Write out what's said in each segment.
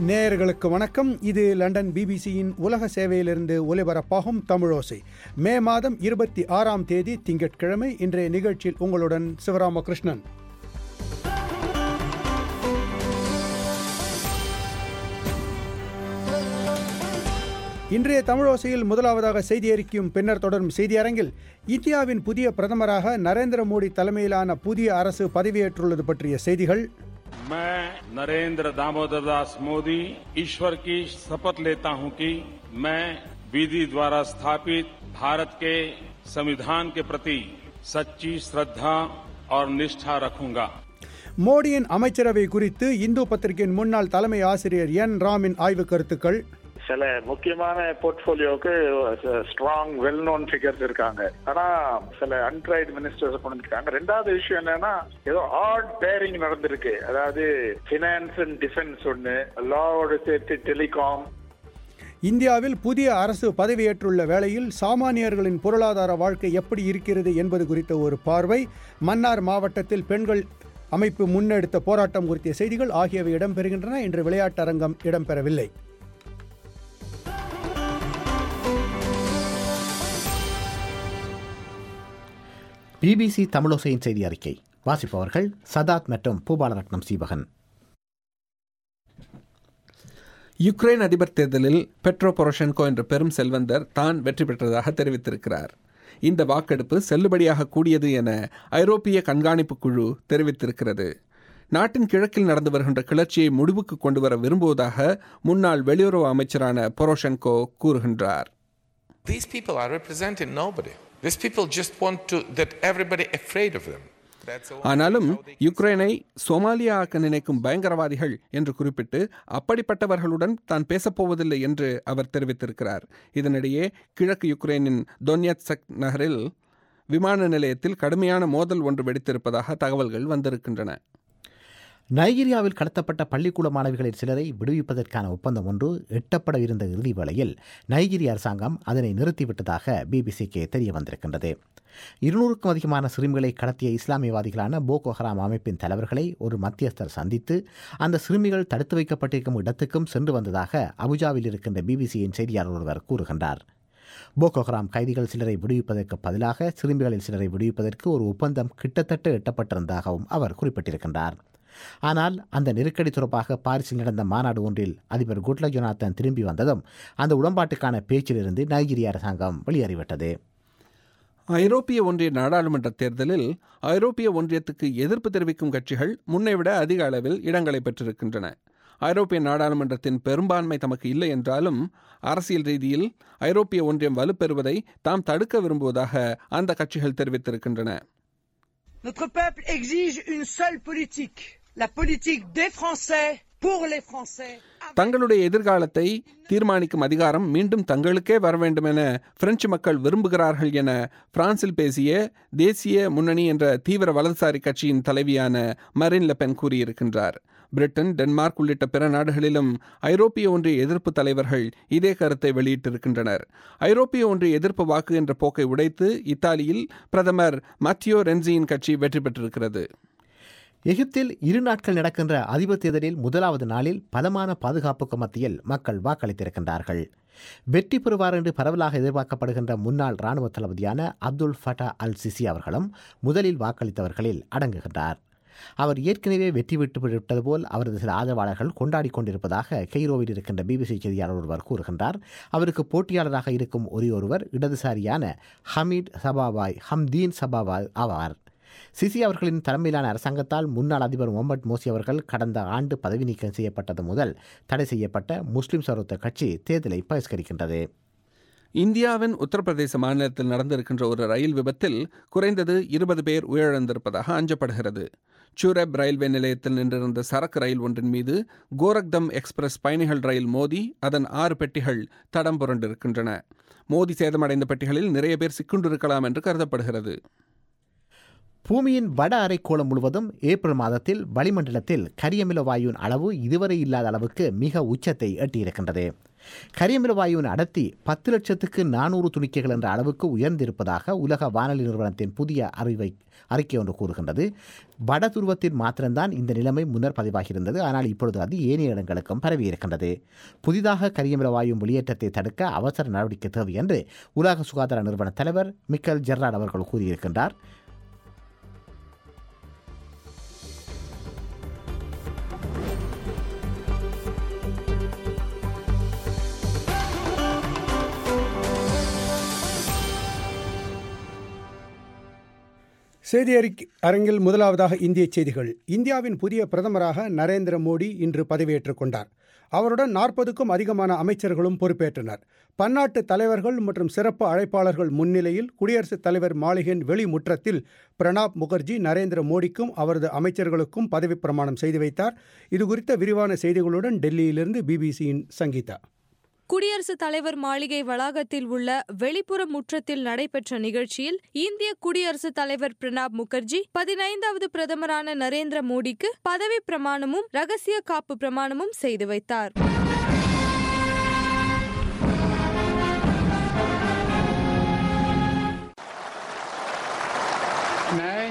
நேயர்களுக்கு வணக்கம் இது லண்டன் பிபிசியின் உலக சேவையிலிருந்து ஒலிபரப்பாகும் தமிழோசை மே மாதம் இருபத்தி ஆறாம் தேதி திங்கட்கிழமை இன்றைய நிகழ்ச்சியில் உங்களுடன் சிவராமகிருஷ்ணன் இன்றைய தமிழோசையில் முதலாவதாக செய்தி அறிக்கையும் பின்னர் தொடரும் செய்தி அரங்கில் இந்தியாவின் புதிய பிரதமராக நரேந்திர மோடி தலைமையிலான புதிய அரசு பதவியேற்றுள்ளது பற்றிய செய்திகள் मैं नरेंद्र दामोदर दास मोदी ईश्वर की शपथ लेता हूं कि मैं विधि द्वारा स्थापित भारत के संविधान के प्रति सच्ची श्रद्धा और निष्ठा रखूंगा மோடியின் அமைச்சரவை குறித்து இந்து பத்திரிகையின் முன்னாள் தலைமை ஆசிரியர் என் ராமின் ஆய்வு கருத்துக்கள் சில முக்கியமான போர்ட்போலியோவுக்கு ஸ்ட்ராங் வெல் நோன் ஃபிகர்ஸ் இருக்காங்க ஆனா சில அன்ட்ரைடு மினிஸ்டர்ஸ் பண்ணிருக்காங்க ரெண்டாவது விஷயம் என்னன்னா ஏதோ ஆட் பேரிங் நடந்திருக்கு அதாவது பினான்ஸ் அண்ட் டிஃபென்ஸ் ஒண்ணு லாவோட சேர்த்து டெலிகாம் இந்தியாவில் புதிய அரசு பதவியேற்றுள்ள வேளையில் சாமானியர்களின் பொருளாதார வாழ்க்கை எப்படி இருக்கிறது என்பது குறித்த ஒரு பார்வை மன்னார் மாவட்டத்தில் பெண்கள் அமைப்பு முன்னெடுத்த போராட்டம் குறித்த செய்திகள் ஆகியவை இடம்பெறுகின்றன இன்று விளையாட்டரங்கம் இடம்பெறவில்லை பிபிசி தமிழோசையின் செய்தி அறிக்கை வாசிப்பவர்கள் சதாத் மற்றும் பூபாலரட்னம் சீவகன் யுக்ரைன் அதிபர் தேர்தலில் பெட்ரோ பொரோஷென்கோ என்ற பெரும் செல்வந்தர் தான் வெற்றி பெற்றதாக தெரிவித்திருக்கிறார் இந்த வாக்கெடுப்பு செல்லுபடியாக கூடியது என ஐரோப்பிய கண்காணிப்பு குழு தெரிவித்திருக்கிறது நாட்டின் கிழக்கில் நடந்து வருகின்ற கிளர்ச்சியை முடிவுக்கு கொண்டு வர விரும்புவதாக முன்னாள் வெளியுறவு அமைச்சரான பொரோஷென்கோ கூறுகின்றார் These people are representing nobody. These people just want to that everybody afraid of them. That's the one ஆனாலும் how they- யுக்ரைனை சோமாலியா ஆக்க நினைக்கும் பயங்கரவாதிகள் என்று குறிப்பிட்டு அப்படிப்பட்டவர்களுடன் தான் பேசப்போவதில்லை என்று அவர் தெரிவித்திருக்கிறார் இதனிடையே கிழக்கு யுக்ரைனின் தொன்யத்சக் நகரில் விமான நிலையத்தில் கடுமையான மோதல் ஒன்று வெடித்திருப்பதாக தகவல்கள் வந்திருக்கின்றன நைஜீரியாவில் கடத்தப்பட்ட பள்ளிக்கூட மாணவிகளில் சிலரை விடுவிப்பதற்கான ஒப்பந்தம் ஒன்று எட்டப்பட இருந்த இறுதி வேளையில் நைஜீரிய அரசாங்கம் அதனை நிறுத்திவிட்டதாக பிபிசிக்கு தெரிய வந்திருக்கின்றது இருநூறுக்கும் அதிகமான சிறுமிகளை கடத்திய இஸ்லாமியவாதிகளான போகோ ஹராம் அமைப்பின் தலைவர்களை ஒரு மத்தியஸ்தர் சந்தித்து அந்த சிறுமிகள் தடுத்து வைக்கப்பட்டிருக்கும் இடத்துக்கும் சென்று வந்ததாக அபுஜாவில் இருக்கின்ற பிபிசியின் செய்தியாளர் ஒருவர் கூறுகின்றார் போகோ ஹராம் கைதிகள் சிலரை விடுவிப்பதற்கு பதிலாக சிறுமிகளில் சிலரை விடுவிப்பதற்கு ஒரு ஒப்பந்தம் கிட்டத்தட்ட எட்டப்பட்டிருந்ததாகவும் அவர் குறிப்பிட்டிருக்கின்றார் ஆனால் அந்த நெருக்கடி தொடர்பாக பாரிஸில் நடந்த மாநாடு ஒன்றில் அதிபர் குட்ல ஜொனாத்தன் திரும்பி வந்ததும் அந்த உடன்பாட்டுக்கான பேச்சிலிருந்து நைஜீரிய அரசாங்கம் வெளியேறிவிட்டது ஐரோப்பிய ஒன்றிய நாடாளுமன்ற தேர்தலில் ஐரோப்பிய ஒன்றியத்துக்கு எதிர்ப்பு தெரிவிக்கும் கட்சிகள் முன்னை விட அதிக அளவில் இடங்களை பெற்றிருக்கின்றன ஐரோப்பிய நாடாளுமன்றத்தின் பெரும்பான்மை தமக்கு இல்லை என்றாலும் அரசியல் ரீதியில் ஐரோப்பிய ஒன்றியம் வலுப்பெறுவதை தாம் தடுக்க விரும்புவதாக அந்த கட்சிகள் தெரிவித்திருக்கின்றன Notre peuple exige une seule politique, la politique des Français pour les Français. தங்களுடைய எதிர்காலத்தை தீர்மானிக்கும் அதிகாரம் மீண்டும் தங்களுக்கே வர வேண்டும் என பிரெஞ்சு மக்கள் விரும்புகிறார்கள் என பிரான்சில் பேசிய தேசிய முன்னணி என்ற தீவிர வலதுசாரி கட்சியின் தலைவியான மரின் லெபென் கூறியிருக்கின்றார் பிரிட்டன் டென்மார்க் உள்ளிட்ட பிற நாடுகளிலும் ஐரோப்பிய ஒன்றிய எதிர்ப்பு தலைவர்கள் இதே கருத்தை வெளியிட்டிருக்கின்றனர் ஐரோப்பிய ஒன்றிய எதிர்ப்பு வாக்கு என்ற போக்கை உடைத்து இத்தாலியில் பிரதமர் மத்தியோ ரென்சியின் கட்சி வெற்றி பெற்றிருக்கிறது எகிப்தில் இரு நாட்கள் நடக்கின்ற அதிபர் தேர்தலில் முதலாவது நாளில் பலமான பாதுகாப்புக்கு மத்தியில் மக்கள் வாக்களித்திருக்கின்றார்கள் வெற்றி பெறுவார் என்று பரவலாக எதிர்பார்க்கப்படுகின்ற முன்னாள் இராணுவ தளபதியான அப்துல் ஃபட்டா அல் சிசி அவர்களும் முதலில் வாக்களித்தவர்களில் அடங்குகின்றார் அவர் ஏற்கனவே வெற்றி விட்டு விட்டது போல் அவரது சில ஆதரவாளர்கள் கொண்டாடி கொண்டிருப்பதாக கெய்ரோவில் இருக்கின்ற பிபிசி செய்தியாளர் ஒருவர் கூறுகின்றார் அவருக்கு போட்டியாளராக இருக்கும் ஒரே ஒருவர் இடதுசாரியான ஹமீட் சபாபாய் ஹம்தீன் சபாபாய் ஆவார் சிசி அவர்களின் தலைமையிலான அரசாங்கத்தால் முன்னாள் அதிபர் முகமது மோசி அவர்கள் கடந்த ஆண்டு பதவி நீக்கம் செய்யப்பட்டது முதல் தடை செய்யப்பட்ட முஸ்லிம் சரோத்த கட்சி தேர்தலை பகிஷ்கரிக்கின்றது இந்தியாவின் உத்தரப்பிரதேச மாநிலத்தில் நடந்திருக்கின்ற ஒரு ரயில் விபத்தில் குறைந்தது இருபது பேர் உயிரிழந்திருப்பதாக அஞ்சப்படுகிறது சூரப் ரயில்வே நிலையத்தில் நின்றிருந்த சரக்கு ரயில் ஒன்றின் மீது கோரக்தம் எக்ஸ்பிரஸ் பயணிகள் ரயில் மோதி அதன் ஆறு பெட்டிகள் தடம் புரண்டிருக்கின்றன மோதி சேதமடைந்த பெட்டிகளில் நிறைய பேர் சிக்குண்டிருக்கலாம் என்று கருதப்படுகிறது பூமியின் வட அரைக்கோளம் முழுவதும் ஏப்ரல் மாதத்தில் வளிமண்டலத்தில் கரியமில வாயுவின் அளவு இதுவரை இல்லாத அளவுக்கு மிக உச்சத்தை எட்டியிருக்கின்றது கரியமில வாயுவின் அடர்த்தி பத்து லட்சத்துக்கு நானூறு துணிக்கைகள் என்ற அளவுக்கு உயர்ந்திருப்பதாக உலக வானொலி நிறுவனத்தின் புதிய அறிவை அறிக்கை ஒன்று கூறுகின்றது வட துருவத்தில் மாத்திரம்தான் இந்த நிலைமை முன்னர் பதிவாகியிருந்தது ஆனால் இப்பொழுது அது ஏனைய இடங்களுக்கும் பரவி இருக்கின்றது புதிதாக கரியமில வாயு வெளியேற்றத்தை தடுக்க அவசர நடவடிக்கை தேவை என்று உலக சுகாதார நிறுவன தலைவர் மிக்கல் ஜெர்ராட் அவர்கள் கூறியிருக்கின்றார் செய்தி அறிக்கை அரங்கில் முதலாவதாக இந்திய செய்திகள் இந்தியாவின் புதிய பிரதமராக நரேந்திர மோடி இன்று பதவியேற்றுக் கொண்டார் அவருடன் நாற்பதுக்கும் அதிகமான அமைச்சர்களும் பொறுப்பேற்றனர் பன்னாட்டு தலைவர்கள் மற்றும் சிறப்பு அழைப்பாளர்கள் முன்னிலையில் குடியரசுத் தலைவர் மாளிகையின் வெளிமுற்றத்தில் பிரணாப் முகர்ஜி நரேந்திர மோடிக்கும் அவரது அமைச்சர்களுக்கும் பதவிப் பிரமாணம் செய்து வைத்தார் இதுகுறித்த விரிவான செய்திகளுடன் டெல்லியிலிருந்து பிபிசியின் சங்கீதா குடியரசுத் தலைவர் மாளிகை வளாகத்தில் உள்ள வெளிப்புற முற்றத்தில் நடைபெற்ற நிகழ்ச்சியில் இந்திய குடியரசுத் தலைவர் பிரணாப் முகர்ஜி பதினைந்தாவது பிரதமரான நரேந்திர மோடிக்கு பதவி பிரமாணமும் ரகசிய காப்பு பிரமாணமும் செய்து வைத்தார் मैं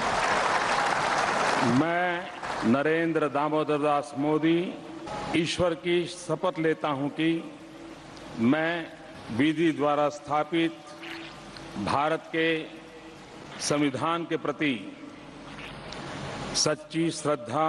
मैं नरेंद्र दामोदर दास मोदी ईश्वर की शपथ लेता हूं कि मैं विधि द्वारा स्थापित भारत के संविधान के प्रति सच्ची श्रद्धा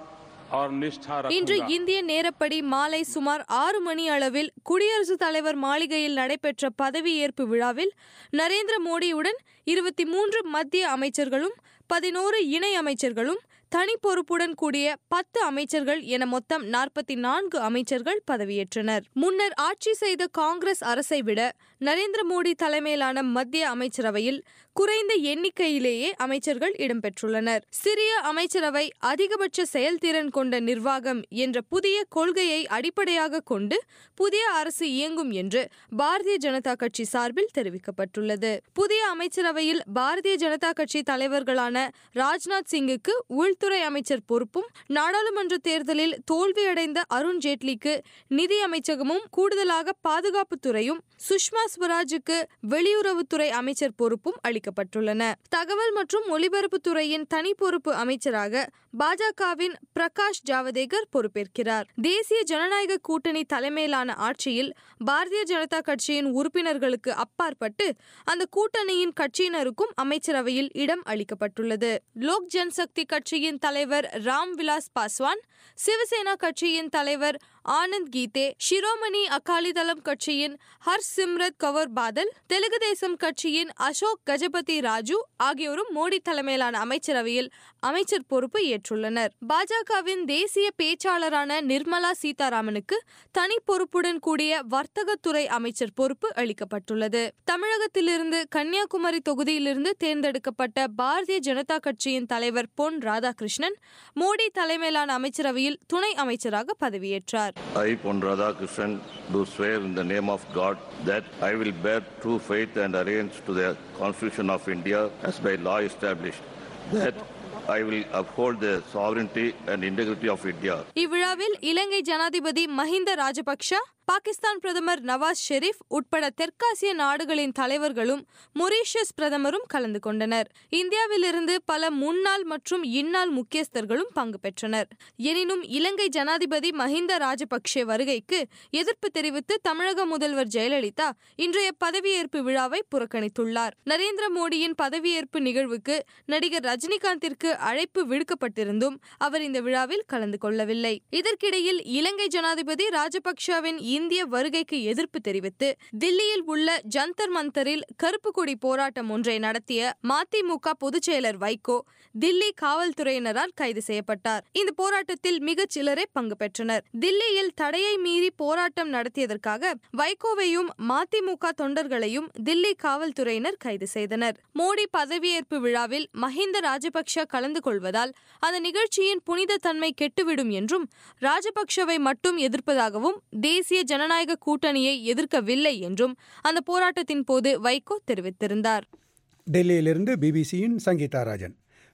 और निष्ठा இன்று रखूंगा இந்திய நேரப்படி மாலை சுமார் ஆறு மணி அளவில் குடியரசுத் தலைவர் மாளிகையில் நடைபெற்ற பதவியேற்பு விழாவில் நரேந்திர மோடியுடன் இருபத்தி மூன்று மத்திய அமைச்சர்களும் பதினோரு இணை அமைச்சர்களும் தனி பொறுப்புடன் கூடிய பத்து அமைச்சர்கள் என மொத்தம் நாற்பத்தி நான்கு அமைச்சர்கள் பதவியேற்றனர் முன்னர் ஆட்சி செய்த காங்கிரஸ் அரசை விட நரேந்திர மோடி தலைமையிலான மத்திய அமைச்சரவையில் குறைந்த எண்ணிக்கையிலேயே அமைச்சர்கள் இடம்பெற்றுள்ளனர் சிறிய அமைச்சரவை அதிகபட்ச செயல்திறன் கொண்ட நிர்வாகம் என்ற புதிய கொள்கையை அடிப்படையாக கொண்டு புதிய அரசு இயங்கும் என்று பாரதிய ஜனதா கட்சி சார்பில் தெரிவிக்கப்பட்டுள்ளது புதிய அமைச்சரவையில் பாரதிய ஜனதா கட்சி தலைவர்களான ராஜ்நாத் சிங்குக்கு உள்துறை அமைச்சர் பொறுப்பும் நாடாளுமன்ற தேர்தலில் தோல்வியடைந்த அருண் ஜேட்லிக்கு நிதி அமைச்சகமும் கூடுதலாக பாதுகாப்புத்துறையும் சுஷ்மா ஸ்வராஜுக்கு வெளியுறவுத்துறை அமைச்சர் பொறுப்பும் அளிக்கப்பட்டுள்ளன தகவல் மற்றும் ஒலிபரப்புத்துறையின் தனி பொறுப்பு அமைச்சராக பாஜகவின் பிரகாஷ் ஜாவதேகர் பொறுப்பேற்கிறார் தேசிய ஜனநாயக கூட்டணி தலைமையிலான ஆட்சியில் பாரதிய ஜனதா கட்சியின் உறுப்பினர்களுக்கு அப்பாற்பட்டு அந்த கூட்டணியின் கட்சியினருக்கும் அமைச்சரவையில் இடம் அளிக்கப்பட்டுள்ளது லோக் ஜன்சக்தி கட்சியின் தலைவர் ராம் விலாஸ் பாஸ்வான் சிவசேனா கட்சியின் தலைவர் ஆனந்த் கீதே ஷிரோமணி அகாலிதளம் கட்சியின் ஹர் சிம்ரத் கவர் பாதல் தெலுங்கு தேசம் கட்சியின் அசோக் கஜபதி ராஜு ஆகியோரும் மோடி தலைமையிலான அமைச்சரவையில் அமைச்சர் பொறுப்பு ஏற்றுள்ளனர் பாஜகவின் தேசிய பேச்சாளரான நிர்மலா சீதாராமனுக்கு தனி பொறுப்புடன் கூடிய வர்த்தகத்துறை அமைச்சர் பொறுப்பு அளிக்கப்பட்டுள்ளது தமிழகத்திலிருந்து கன்னியாகுமரி தொகுதியிலிருந்து தேர்ந்தெடுக்கப்பட்ட பாரதிய ஜனதா கட்சியின் தலைவர் பொன் ராதாகிருஷ்ணன் மோடி தலைமையிலான அமைச்சரவையில் துணை அமைச்சராக பதவியேற்றார் I, Pon Radhakrishnan, do swear in the name of God that I will bear true faith and allegiance to the Constitution of India as by law established, that I will uphold the sovereignty and integrity of India. இவ்விழாவில் இலங்கை ஜனாதிபதி மஹிந்த ராஜபக்ஷ பாகிஸ்தான் பிரதமர் நவாஸ் ஷெரீப் உட்பட தெற்காசிய நாடுகளின் தலைவர்களும் Mauritius பிரதமரும் கலந்து கொண்டனர் இந்தியாவிலிருந்து பல முன்னாள் மற்றும் இந்நாள் முக்கியஸ்தர்களும் பங்கு பெற்றனர் எனினும் இலங்கை ஜனாதிபதி மஹிந்த ராஜபக்ஷே வருகைக்கு எதிர்ப்பு தெரிவித்து தமிழக முதல்வர் ஜெயலலிதா இன்றைய பதவியேற்பு விழாவை புறக்கணித்துள்ளார் நரேந்திர மோடியின் பதவியேற்பு நிகழ்வுக்கு நடிகர் ரஜினிகாந்திற்கு அழைப்பு விடுக்கப்பட்டிருந்தும் அவர் இந்த விழாவில் கலந்து கொள்ளவில்லை இதற்கிடையில் இலங்கை ஜனாதிபதி ராஜபக்ஷவின் இந்திய வருகைக்கு எதிர்ப்பு தெரிவித்து தில்லியில் உள்ள ஜந்தர் மந்தரில் கருப்பு கொடி போராட்டம் ஒன்றை நடத்திய மதிமுக பொதுச் செயலர் வைகோ தில்லி காவல்துறையினரால் கைது செய்யப்பட்டார் இந்த போராட்டத்தில் மிகச் சிலரே பங்கு பெற்றனர் தில்லியில் தடையை மீறி போராட்டம் நடத்தியதற்காக வைகோவையும் மதிமுக தொண்டர்களையும் தில்லி காவல்துறையினர் கைது செய்தனர் மோடி பதவியேற்பு விழாவில் மஹிந்த ராஜபக்ஷ கலந்து கொள்வதால் அந்த நிகழ்ச்சியின் புனித தன்மை கெட்டுவிடும் என்றும் ராஜபக்ஷவை மட்டும் எதிர்ப்பதாகவும் தேசிய ஜனநாயக கூட்டணியை எதிர்க்கவில்லை என்றும் அந்த போராட்டத்தின் போது வைகோ தெரிவித்திருந்தார் டெல்லியிலிருந்து பிபிசியின் சங்கீதா ராஜன்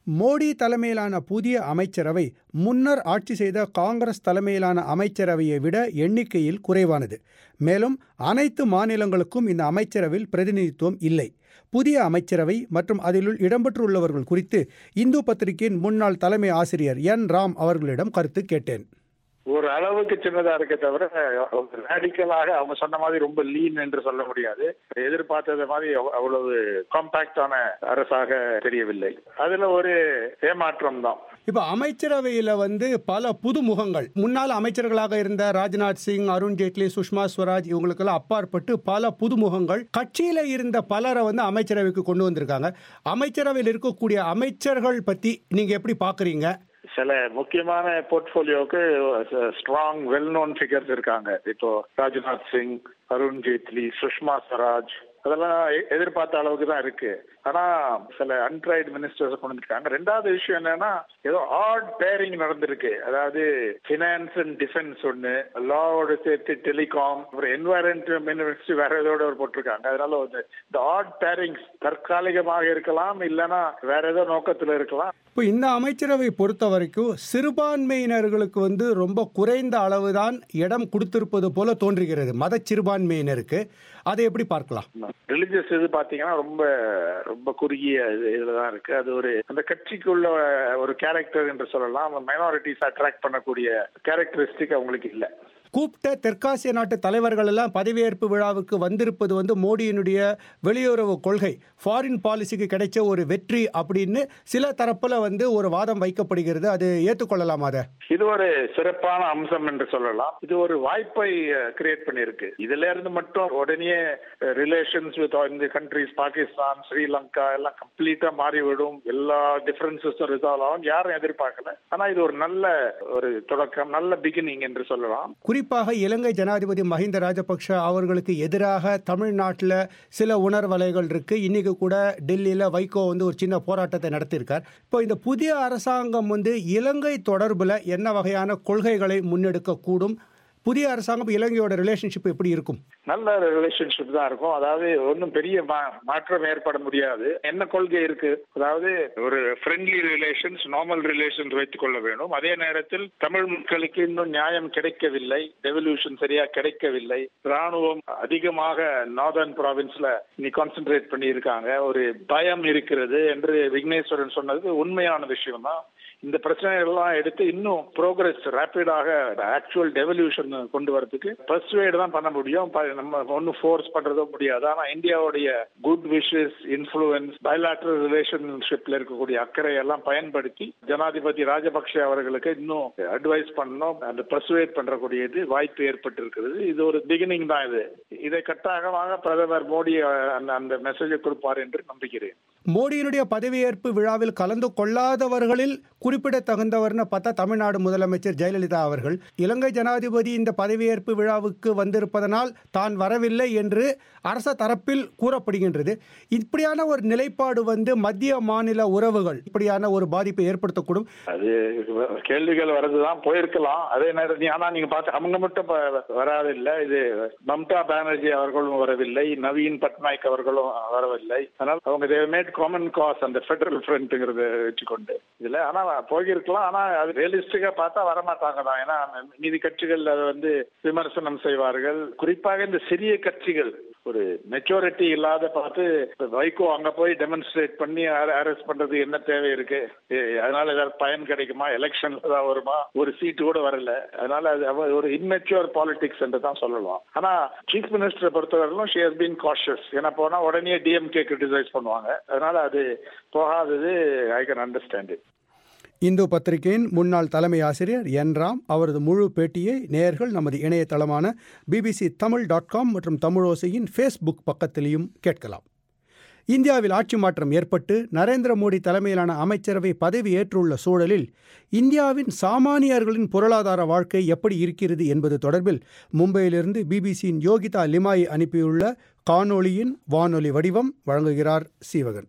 மோடி தலைமையிலான புதிய அமைச்சரவை முன்னர் ஆட்சி செய்த காங்கிரஸ் தலைமையிலான அமைச்சரவையை விட எண்ணிக்கையில் குறைவானது மேலும் அனைத்து மாநிலங்களுக்கும் இந்த அமைச்சரவையில் பிரதிநிதித்துவம் இல்லை புதிய அமைச்சரவை மற்றும் அதிலுள் இடம்பெற்றுள்ளவர்கள் குறித்து இந்து பத்திரிகையின் முன்னாள் தலைமை ஆசிரியர் என் ராம் அவர்களிடம் கருத்து கேட்டேன் ஒரு அளவுக்கு சின்னதா இருக்க தவிர ரேடிக்கலாக அவங்க சொன்ன மாதிரி ரொம்ப லீன் என்று சொல்ல முடியாது எதிர்பார்த்தது மாதிரி அவ்- அவ்வளவு காம்பாக்டான அரசாக தெரியவில்லை அதுல ஒரு ஏமாற்றம் தான் இப்போ அமைச்சரவையில் வந்து பல புது முகங்கள் முன்னாள் அமைச்சர்களாக இருந்த ராஜ்நாத் சிங் அருண் ஜேட்லி சுஷ்மா ஸ்வராஜ் இவங்களுக்கெல்லாம் அப்பாற்பட்டு பல புதுமுகங்கள் கட்சியில் இருந்த பலரை வந்து அமைச்சரவைக்கு கொண்டு வந்திருக்காங்க அமைச்சரவையில் இருக்கக்கூடிய அமைச்சர்கள் பற்றி நீங்கள் எப்படி பார்க்குறீங்க சில முக்கியமான போர்ட்போலியோக்கு ஸ்ட்ராங் வெல் நோன் ஃபிகர்ஸ் இருக்காங்க இப்போ ராஜ்நாத் சிங் அருண் ஜேட்லி சுஷ்மா ஸ்வராஜ் அதெல்லாம் எ- எதிர்பார்த்த அளவுக்கு தான் இருக்கு ஆனா சில அன்ட்ரைடு மினிஸ்டர்ஸ் கொண்டு வந்திருக்காங்க ரெண்டாவது விஷயம் என்னன்னா ஏதோ ஆட் பேரிங் நடந்திருக்கு அதாவது பினான்ஸ் அண்ட் டிஃபென்ஸ் ஒண்ணு லாவோட சேர்த்து டெலிகாம் அப்புறம் என்வாயரன்மெண்ட் மினிஸ்ட்ரி வேற ஏதோட ஒரு போட்டிருக்காங்க அதனால வந்து இந்த ஆட் பேரிங்ஸ் தற்காலிகமாக இருக்கலாம் இல்லைன்னா வேற ஏதோ நோக்கத்துல இருக்கலாம் இப்போ இந்த அமைச்சரவை பொறுத்த வரைக்கும் சிறுபான்மையினர்களுக்கு வந்து ரொம்ப குறைந்த அளவுதான் இடம் கொடுத்திருப்பது போல தோன்றுகிறது மத சிறுபான்மையினருக்கு அதை எப்படி பார்க்கலாம் ரிலிஜியஸ் இது பாத்தீங்கன்னா ரொம்ப ரொம்ப குறுகிய இது இதுலதான் இருக்கு அது ஒரு அந்த கட்சிக்குள்ள ஒரு கேரக்டர் என்று சொல்லலாம் மைனாரிட்டிஸ் அட்ராக்ட் பண்ணக்கூடிய கேரக்டரிஸ்டிக் அவங்களுக்கு இல்ல கூப்பிட்ட தெற்காசிய நாட்டு தலைவர்கள் எல்லாம் பதவியேற்பு விழாவுக்கு வந்திருப்பது வந்து மோடியினுடைய வெளியுறவு கொள்கை ஃபாரின் பாலிசிக்கு கிடைச்ச ஒரு வெற்றி அப்படின்னு சில தரப்புல வந்து ஒரு வாதம் வைக்கப்படுகிறது அது ஏற்றுக்கொள்ளலாம் அதை இது ஒரு சிறப்பான அம்சம் என்று சொல்லலாம் இது ஒரு வாய்ப்பை கிரியேட் பண்ணியிருக்கு இதுல இருந்து மட்டும் உடனே ரிலேஷன்ஸ் வித் இந்த கண்ட்ரிஸ் பாகிஸ்தான் ஸ்ரீலங்கா எல்லாம் கம்ப்ளீட்டா மாறிவிடும் எல்லா டிஃபரன்சஸும் ரிசால்வ் ஆகும் யாரும் எதிர்பார்க்கல ஆனா இது ஒரு நல்ல ஒரு தொடக்கம் நல்ல பிகினிங் என்று சொல்லலாம் குறிப்பாக இலங்கை ஜனாதிபதி மஹிந்த ராஜபக்ஷ அவர்களுக்கு எதிராக தமிழ்நாட்டில் சில உணர்வலைகள் இருக்கு இன்னைக்கு கூட டெல்லியில் வைகோ வந்து ஒரு சின்ன போராட்டத்தை நடத்தியிருக்கார் இப்போ இந்த புதிய அரசாங்கம் வந்து இலங்கை தொடர்பில் என்ன வகையான கொள்கைகளை முன்னெடுக்க கூடும் புதிய அரசாங்கம் இலங்கையோட ரிலேஷன்ஷிப் எப்படி இருக்கும் நல்ல ரிலேஷன்ஷிப் தான் இருக்கும் அதாவது ஒன்றும் பெரிய மா- மாற்றம் ஏற்பட முடியாது என்ன கொள்கை இருக்கு அதாவது ஒரு ஃப்ரெண்ட்லி ரிலேஷன்ஸ் நார்மல் ரிலேஷன்ஸ் வைத்துக் கொள்ள வேண்டும் அதே நேரத்தில் தமிழ் மக்களுக்கு இன்னும் நியாயம் கிடைக்கவில்லை ரெவல்யூஷன் சரியா கிடைக்கவில்லை ராணுவம் அதிகமாக நார்தர்ன் ப்ராவின்ஸ்ல நீ கான்சென்ட்ரேட் பண்ணி இருக்காங்க ஒரு பயம் இருக்கிறது என்று விக்னேஸ்வரன் சொன்னது உண்மையான விஷயம் தான் இந்த பிரச்சனைகள்லாம் எடுத்து இன்னும் ப்ரோக்ரஸ் ரேபிடாக ஆக்சுவல் டெவல்யூஷன் கொண்டு வரதுக்கு பர்சுவேட் தான் பண்ண முடியும் ப- நம்ம ஒன்றும் ஃபோர்ஸ் பண்றதோ முடியாது ஆனா இந்தியாவுடைய குட் விஷஸ் இன்ஃப்ளூயன்ஸ் பயலாட்ரல் ரிலேஷன்ஷிப்ல இருக்கக்கூடிய அக்கறை எல்லாம் பயன்படுத்தி ஜனாதிபதி ராஜபக்ஷ அவர்களுக்கு இன்னும் அட்வைஸ் பண்ணணும் அந்த பர்சுவேட் பண்றக்கூடியது வாய்ப்பு ஏற்பட்டு இருக்கிறது இது ஒரு பிகினிங் தான் இது இதை கட்டாயமாக பிரதமர் மோடி அஹ், அந்த அந்த மெசேஜை கொடுப்பார் என்று நம்புகிறேன் மோடியினுடைய பதவியேற்பு விழாவில் கலந்து கொள்ளாதவர்களில் குறிப்பிடத்தகுந்தவர்னு பார்த்தா தமிழ்நாடு முதலமைச்சர் ஜெயலலிதா அவர்கள் இலங்கை ஜனாதிபதி இந்த பதவியேற்பு விழாவுக்கு வந்திருப்பதனால் தான் வரவில்லை என்று அரச தரப்பில் கூறப்படுகின்றது இப்படியான ஒரு நிலைப்பாடு வந்து மத்திய மாநில உறவுகள் இப்படியான ஒரு பாதிப்பை ஏற்படுத்தக்கூடும் அது கேள்விகள் வரதுதான் போயிருக்கலாம் அதே நேரம் நீ- ஆனா நீங்க பார்த்து அவங்க மட்டும் ப- வராது இல்ல இது மம்தா பானர்ஜி அவர்களும் வரவில்லை நவீன் பட்நாயக் அவர்களும் வரவில்லை அதனால அவங்க தேவ் மேட் காமன் காஸ் அந்த ஃபெடரல் ஃப்ரண்ட்ங்கிறத வச்சுக்கொண்டு இதுல ஆனா போயிருக்கலாம் ஆனா அது ரியலிஸ்டிக்கா பார்த்தா வரமாட்டாங்க தான் ஏன்னா மீதி கட்சிகள் அதை வந்து விமர்சனம் செய்வார்கள் குறிப்பாக இந்த சிறிய கட்சிகள் ஒரு மெச்சூரிட்டி இல்லாத பார்த்து இப்ப வைகோ அங்க போய் டெமான்ஸ்ட்ரேட் பண்ணி அரெஸ்ட் பண்றது என்ன தேவை இருக்கு ஏ, அதனால ஏதாவது பயன் கிடைக்குமா எலெக்ஷன்ல ஏதாவது வருமா ஒரு சீட்டு கூட வரல அதனால அது அவ- ஒரு இன்மெச்சூர் பாலிடிக்ஸ் என்று தான் சொல்லலாம் ஆனா சீஃப் மினிஸ்டரை பொறுத்தவரையிலும் ஷி ஹஸ் பீன் காஷியஸ் ஏன்னா போனா உடனே டிஎம்கே கிரிட்டிசைஸ் பண்ணுவாங்க அதனால அது போகாதது I can understand it Hindu பத்திரிகையின் முன்னாள் தலைமை ஆசிரியர் என் ராம் அவரது முழு பேட்டியை நேயர்கள் நமது இணையதளமான பிபிசி தமிழ் டாட் காம் மற்றும் தமிழோசையின் ஃபேஸ்புக் பக்கத்திலையும் கேட்கலாம் இந்தியாவில் ஆட்சி மாற்றம் ஏற்பட்டு நரேந்திர மோடி தலைமையிலான அமைச்சரவை பதவி ஏற்றுள்ள சூழலில் இந்தியாவின் சாமானியர்களின் பொருளாதார வாழ்க்கை எப்படி இருக்கிறது என்பது தொடர்பில் மும்பையிலிருந்து பிபிசியின் யோகிதா லிமாய் அனுப்பியுள்ள காணொளியின் வானொலி வடிவம் வழங்குகிறார் சீவகன்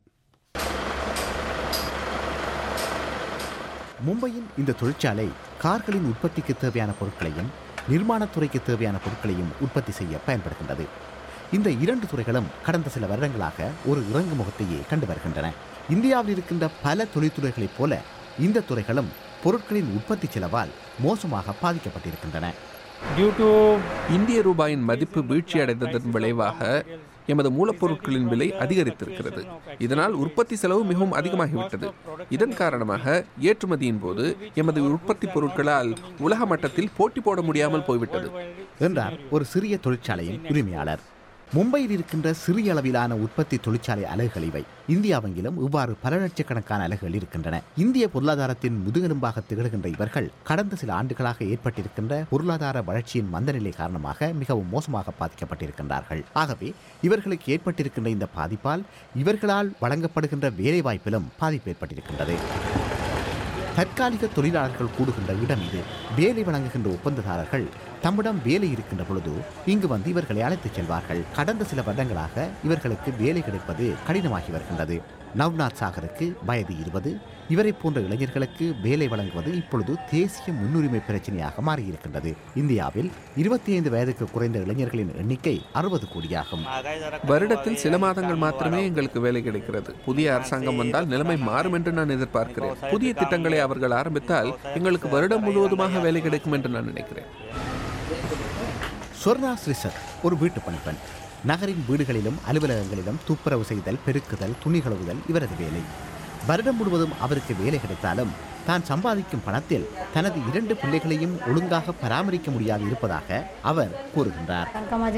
மும்பையின் இந்த தொழிற்சாலை கார்களின் உற்பத்திக்கு தேவையான பொருட்களையும் நிர்மாணத்துறைக்கு தேவையான பொருட்களையும் உற்பத்தி செய்ய பயன்படுகின்றது இந்த இரண்டு துறைகளும் கடந்த சில வருடங்களாக ஒரு இறங்குமுகத்தையே கண்டு வருகின்றன இந்தியாவில் இருக்கின்ற பல தொழில்துறைகளைப் போல இந்த துறைகளும் பொருட்களின் உற்பத்தி செலவால் மோசமாக பாதிக்கப்பட்டிருக்கின்றன இந்திய ரூபாயின் மதிப்பு வீழ்ச்சியடைந்ததன் விளைவாக எமது மூலப்பொருட்களின் விலை அதிகரித்திருக்கிறது இதனால் உற்பத்தி செலவு மிகவும் அதிகமாகிவிட்டது இதன் காரணமாக ஏற்றுமதியின் போது எமது உற்பத்தி பொருட்களால் உலக மட்டத்தில் போட்டி போட முடியாமல் போய்விட்டது என்றார் ஒரு சிறிய தொழிற்சாலையின் உரிமையாளர் மும்பையில் இருக்கின்ற சிறிய அளவிலான உற்பத்தி தொழிற்சாலை அலகுகள் இவை இந்தியாவெங்கிலும் இவ்வாறு பல லட்சக்கணக்கான அலகுகள் இருக்கின்றன இந்திய பொருளாதாரத்தின் முதுகெலும்பாக திகழ்கின்ற இவர்கள் கடந்த சில ஆண்டுகளாக ஏற்பட்டிருக்கின்ற பொருளாதார வளர்ச்சியின் மந்தநிலை காரணமாக மிகவும் மோசமாக பாதிக்கப்பட்டிருக்கின்றார்கள் ஆகவே இவர்களுக்கு ஏற்பட்டிருக்கின்ற இந்த பாதிப்பால் இவர்களால் வழங்கப்படுகின்ற வேலைவாய்ப்பிலும் பாதிப்பு ஏற்பட்டிருக்கின்றது தற்காலிக தொழிலாளர்கள் கூடுகின்ற இடம் இது வேலை வழங்குகின்ற ஒப்பந்ததாரர்கள் தம்மிடம் வேலை இருக்கின்ற பொழுது இங்கு வந்து இவர்களை அழைத்துச் செல்வார்கள் கடந்த சில வருடங்களாக இவர்களுக்கு வேலை கிடைப்பது கடினமாகி வருகின்றது நவ்நாத் சாகருக்கு வயது இருபது இவரை போன்ற இளைஞர்களுக்கு வேலை வழங்குவது இப்பொழுது தேசிய முன்னுரிமை பிரச்சனையாக மாறியிருக்கின்றது இந்தியாவில் இருபத்தி ஐந்து வயதுக்கு குறைந்த இளைஞர்களின் எண்ணிக்கை அறுபது கோடியாகும் வருடத்தில் சில மாதங்கள் மாத்திரமே எங்களுக்கு வேலை கிடைக்கிறது புதிய அரசாங்கம் வந்தால் நிலைமை மாறும் என்று நான் எதிர்பார்க்கிறேன் புதிய திட்டங்களை அவர்கள் ஆரம்பித்தால் எங்களுக்கு வருடம் முழுவதுமாக வேலை கிடைக்கும் என்று நான் நினைக்கிறேன் சொர்ணா ஸ்ரிசத் ஒரு வீட்டு பணிப்பெண் நகரின் வீடுகளிலும் அலுவலகங்களிலும் துப்புரவு செய்தல் பெருக்குதல் துணி கழுவுதல் இவரது வேலை வருடம் முழுவதும் அவருக்கு வேலை கிடைத்தாலும் தான் சம்பாதிக்கும் பணத்தில் தனது இரண்டு பிள்ளைகளையும் ஒழுங்காக பராமரிக்க முடியாது இருப்பதாக அவர் கூறுகின்றார்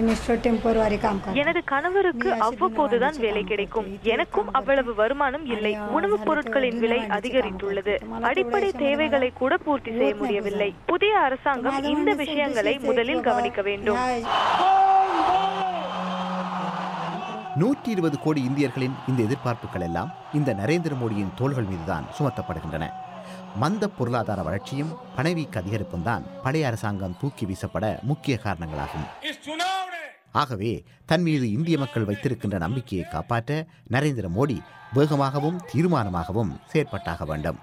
எனது கணவருக்கு அவ்வப்போதுதான் வேலை கிடைக்கும் எனக்கும் அவ்வளவு வருமானம் இல்லை உணவுப் பொருட்களின் விலை அதிகரித்துள்ளது அடிப்படை தேவைகளை கூட பூர்த்தி செய்ய முடியவில்லை புதிய அரசாங்கம் இந்த விஷயங்களை முதலில் கவனிக்க வேண்டும் நூற்றி இருபது கோடி இந்தியர்களின் இந்த எதிர்பார்ப்புகள் எல்லாம் இந்த நரேந்திர மோடியின் தோள்கள் மீதுதான் சுமத்தப்படுகின்றன மந்த பொருளாதார வளர்ச்சியும் பணவீக்க அதிகரிப்பும் தான் பழைய அரசாங்கம் தூக்கி வீசப்பட முக்கிய காரணங்களாகும் ஆகவே தன் மீது இந்திய மக்கள் வைத்திருக்கின்ற நம்பிக்கையை காப்பாற்ற நரேந்திர மோடி வேகமாகவும் தீர்மானமாகவும் செயற்பட்டாக வேண்டும்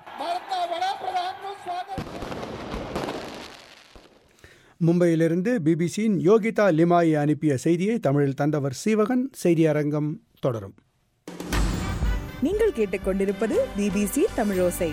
மும்பையிலிருந்து பிபிசியின் யோகிதா லிமாயி அனுப்பிய செய்தியை தமிழில் தந்தவர் சீவகன் செய்தி அரங்கம் தொடரும் நீங்கள் கேட்டுக்கொண்டிருப்பது பிபிசி தமிழோசை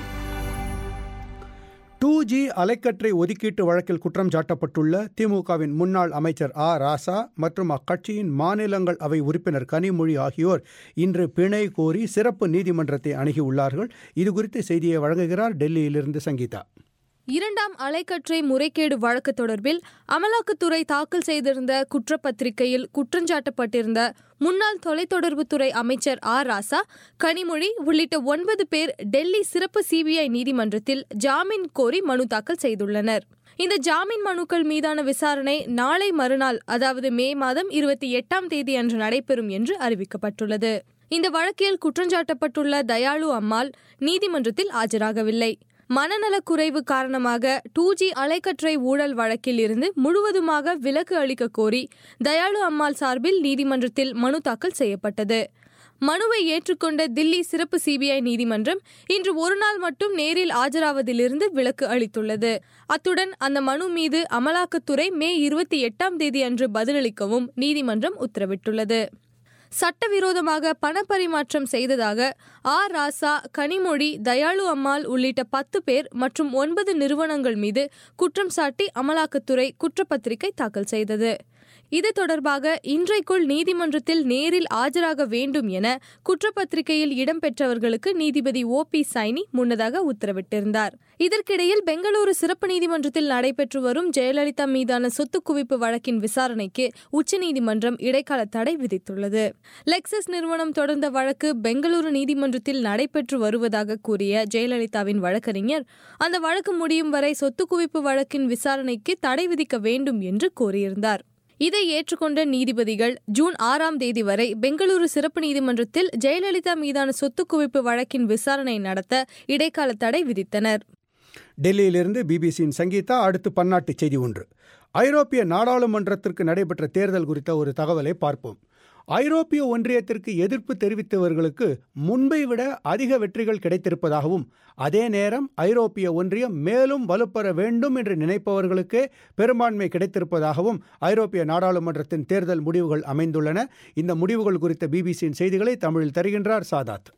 டூ ஜி அலைக்கற்றை ஒதுக்கீட்டு வழக்கில் குற்றம் சாட்டப்பட்டுள்ள திமுகவின் முன்னாள் அமைச்சர் ஆ ராசா மற்றும் அக்கட்சியின் மாநிலங்கள் அவை உறுப்பினர் கனிமொழி ஆகியோர் இன்று பிணை கோரி சிறப்பு நீதிமன்றத்தை அணுகியுள்ளார்கள் இதுகுறித்து செய்தியை வழங்குகிறார் டெல்லியிலிருந்து சங்கீதா இரண்டாம் அலைக்கற்றை முறைகேடு வழக்கு தொடர்பில் அமலாக்கத்துறை தாக்கல் செய்திருந்த குற்றப்பத்திரிகையில் குற்றஞ்சாட்டப்பட்டிருந்த முன்னாள் தொலைத்தொடர்புத்துறை அமைச்சர் ஆர் ராசா கனிமொழி உள்ளிட்ட ஒன்பது பேர் டெல்லி சிறப்பு சிபிஐ நீதிமன்றத்தில் ஜாமீன் கோரி மனு தாக்கல் செய்துள்ளனர் இந்த ஜாமீன் மனுக்கள் மீதான விசாரணை நாளை மறுநாள் அதாவது மே மாதம் இருபத்தி எட்டாம் தேதி அன்று நடைபெறும் என்று அறிவிக்கப்பட்டுள்ளது இந்த வழக்கில் குற்றஞ்சாட்டப்பட்டுள்ள தயாளு அம்மாள் நீதிமன்றத்தில் ஆஜராகவில்லை மனநலக்குறைவு காரணமாக டூ ஜி அலைக்கற்றை ஊழல் வழக்கில் இருந்து முழுவதுமாக விலக்கு அளிக்க கோரி தயாளு அம்மாள் சார்பில் நீதிமன்றத்தில் மனு தாக்கல் செய்யப்பட்டது மனுவை ஏற்றுக்கொண்ட தில்லி சிறப்பு சிபிஐ நீதிமன்றம் இன்று ஒரு நாள் மட்டும் நேரில் ஆஜராவதிலிருந்து விலக்கு அளித்துள்ளது அத்துடன் அந்த மனு மீது அமலாக்கத்துறை மே இருபத்தி எட்டாம் தேதி அன்று பதிலளிக்கவும் நீதிமன்றம் உத்தரவிட்டுள்ளது சட்டவிரோதமாக பணப்பரிமாற்றம் செய்ததாக ஆர் ராசா கனிமொழி தயாளு அம்மாள் உள்ளிட்ட பத்து பேர் மற்றும் ஒன்பது நிறுவனங்கள் மீது குற்றம் சாட்டி அமலாக்கத்துறை குற்றப்பத்திரிகை தாக்கல் செய்தது இது தொடர்பாக இன்றைக்குள் நீதிமன்றத்தில் நேரில் ஆஜராக வேண்டும் என குற்றப்பத்திரிகையில் இடம்பெற்றவர்களுக்கு நீதிபதி ஓ பி சைனி முன்னதாக உத்தரவிட்டிருந்தார் இதற்கிடையில் பெங்களூரு சிறப்பு நீதிமன்றத்தில் நடைபெற்று வரும் ஜெயலலிதா மீதான சொத்து குவிப்பு வழக்கின் விசாரணைக்கு உச்சநீதிமன்றம் இடைக்கால தடை விதித்துள்ளது லெக்சஸ் நிறுவனம் தொடர்ந்த வழக்கு பெங்களூரு நீதிமன்றத்தில் நடைபெற்று வருவதாக கூறிய ஜெயலலிதாவின் வழக்கறிஞர் அந்த வழக்கு முடியும் வரை சொத்து குவிப்பு வழக்கின் விசாரணைக்கு தடை விதிக்க வேண்டும் என்று கோரியிருந்தார் இதை ஏற்றுக்கொண்ட நீதிபதிகள் ஜூன் ஆறாம் தேதி வரை பெங்களூரு சிறப்பு நீதிமன்றத்தில் ஜெயலலிதா மீதான சொத்து குவிப்பு வழக்கின் விசாரணை நடத்த இடைக்கால தடை விதித்தனர் டெல்லியிலிருந்து பிபிசியின் சங்கீதா அடுத்து பன்னாட்டு செய்தி ஒன்று ஐரோப்பிய நாடாளுமன்றத்திற்கு நடைபெற்ற தேர்தல் குறித்த ஒரு தகவலை பார்ப்போம் ஐரோப்பிய ஒன்றியத்திற்கு எதிர்ப்பு தெரிவித்தவர்களுக்கு முன்பை விட அதிக வெற்றிகள் கிடைத்திருப்பதாகவும் அதே நேரம் ஐரோப்பிய ஒன்றியம் மேலும் வலுப்பெற வேண்டும் என்று நினைப்பவர்களுக்கே பெரும்பான்மை கிடைத்திருப்பதாகவும் ஐரோப்பிய நாடாளுமன்றத்தின் தேர்தல் முடிவுகள் அமைந்துள்ளன இந்த முடிவுகள் குறித்த பிபிசியின் செய்திகளை தமிழில் தருகின்றார் சாதாத்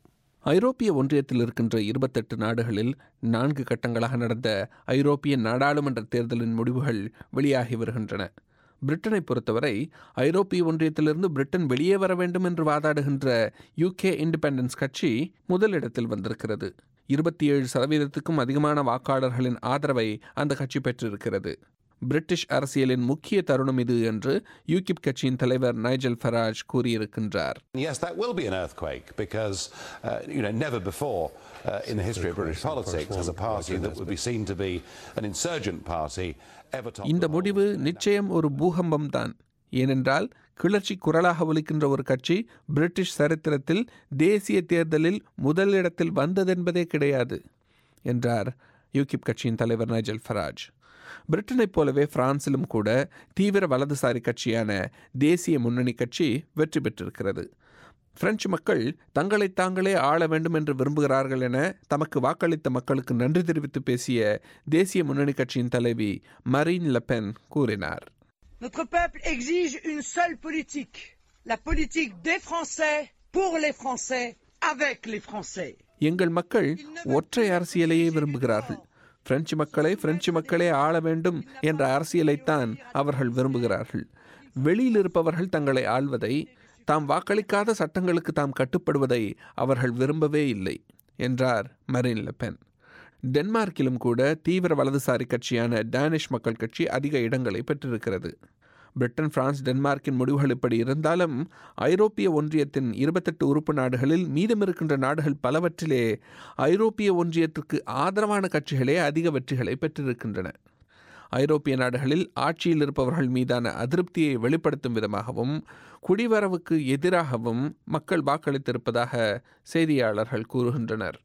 ஐரோப்பிய ஒன்றியத்தில் இருக்கின்ற இருபத்தெட்டு நாடுகளில் நான்கு கட்டங்களாக நடந்த ஐரோப்பிய நாடாளுமன்ற தேர்தலின் முடிவுகள் வெளியாகி வருகின்றன பிரிட்டனை பொறுத்தவரை ஐரோப்பிய ஒன்றியத்திலிருந்து பிரிட்டன் வெளியே வர வேண்டும் என்று வாதாடுகின்ற யூகே இண்டிபெண்டன்ஸ் கட்சி முதலிடத்தில் வந்திருக்கிறது இருபத்தி ஏழு சதவீதத்துக்கும் அதிகமான வாக்காளர்களின் ஆதரவை அந்த கட்சி பெற்றிருக்கிறது பிரிட்டிஷ் அரசியலின் முக்கிய தருணம் இது என்று யூகிப் கட்சியின் தலைவர் நைஜல் ஃபராஜ் கூறியிருக்கின்றார் Yes, that will be an earthquake because, uh, you know, never before uh, in the history of British politics has a party that would be seen to be an insurgent party ever topped இந்த முடிவு நிச்சயம் ஒரு பூகம்பம் தான் ஏனென்றால் கிளர்ச்சி குரலாக ஒலிக்கின்ற ஒரு கட்சி பிரிட்டிஷ் சரித்திரத்தில் தேசிய தேர்தலில் முதலிடத்தில் வந்ததென்பதே கிடையாது என்றார் யூகிப் கட்சியின் தலைவர் நைஜல் ஃபராஜ் பிரிட்டனைப் போலவே பிரான்சிலும் கூட தீவிர வலதுசாரி கட்சியான தேசிய முன்னணி கட்சி வெற்றி பெற்றிருக்கிறது பிரெஞ்சு மக்கள் தங்களை தாங்களே ஆள வேண்டும் என்று விரும்புகிறார்கள் என தமக்கு வாக்களித்த மக்களுக்கு நன்றி தெரிவித்து பேசிய தேசிய முன்னணி கட்சியின் தலைவி மரீன் லெபென் கூறினார் Notre peuple exige une seule politique, la politique des Français, pour les Français, avec les Français. எங்கள் மக்கள் ஒற்றை அரசியலையே விரும்புகிறார்கள் பிரெஞ்சு மக்களை பிரெஞ்சு மக்களே ஆள வேண்டும் என்ற அரசியலைத்தான் அவர்கள் விரும்புகிறார்கள் வெளியில் இருப்பவர்கள் தங்களை ஆள்வதை தாம் வாக்களிக்காத சட்டங்களுக்கு தாம் கட்டுப்படுவதை அவர்கள் விரும்பவே இல்லை என்றார் மரீன் லெபென் டென்மார்க்கிலும் கூட தீவிர வலதுசாரி கட்சியான டேனிஷ் மக்கள் கட்சி அதிக இடங்களை பெற்றிருக்கிறது பிரிட்டன் பிரான்ஸ் டென்மார்க்கின் முடிவுகள் இப்படி இருந்தாலும் ஐரோப்பிய ஒன்றியத்தின் இருபத்தெட்டு உறுப்பு நாடுகளில் மீதமிருக்கின்ற நாடுகள் பலவற்றிலே ஐரோப்பிய ஒன்றியத்திற்கு ஆதரவான கட்சிகளே அதிக வெற்றிகளை பெற்றிருக்கின்றன ஐரோப்பிய நாடுகளில் ஆட்சியில் இருப்பவர்கள் மீதான அதிருப்தியை வெளிப்படுத்தும் விதமாகவும் குடிவரவுக்கு எதிராகவும் மக்கள் வாக்களித்திருப்பதாக செய்தியாளர்கள் கூறுகின்றனர்